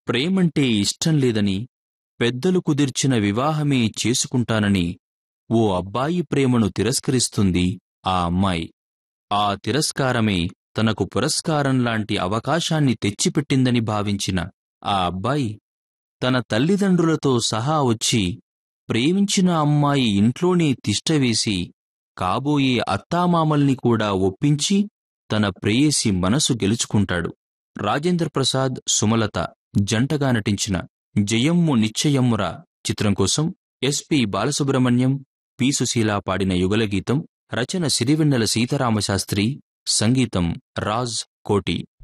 ప్రేమంటే ఇష్టం లేదని పెద్దలు కుదిర్చిన వివాహమే చేసుకుంటానని ఓ అబ్బాయి ప్రేమను తిరస్కరిస్తుంది ఆ అమ్మాయి ఆ తిరస్కారమే తనకు పురస్కారంలాంటి అవకాశాన్ని తెచ్చిపెట్టిందని భావించిన ఆ అబ్బాయి తన తల్లిదండ్రులతో సహా వచ్చి ప్రేమించిన అమ్మాయి ఇంట్లోనే తిష్టవేసి కాబోయే అత్తామామల్ని కూడా ఒప్పించి తన ప్రేయసి మనసు గెలుచుకుంటాడు రాజేంద్ర ప్రసాద్ సుమలత జంటగా నటించిన జయమ్ము నిశ్చయమ్మురా చిత్రం కోసం ఎస్పి బాలసుబ్రహ్మణ్యం పి సుశీల పాడిన యుగలగీతం రచన సిరివెన్నెల సీతారామశాస్త్రి సంగీతం రాజ్ కోటి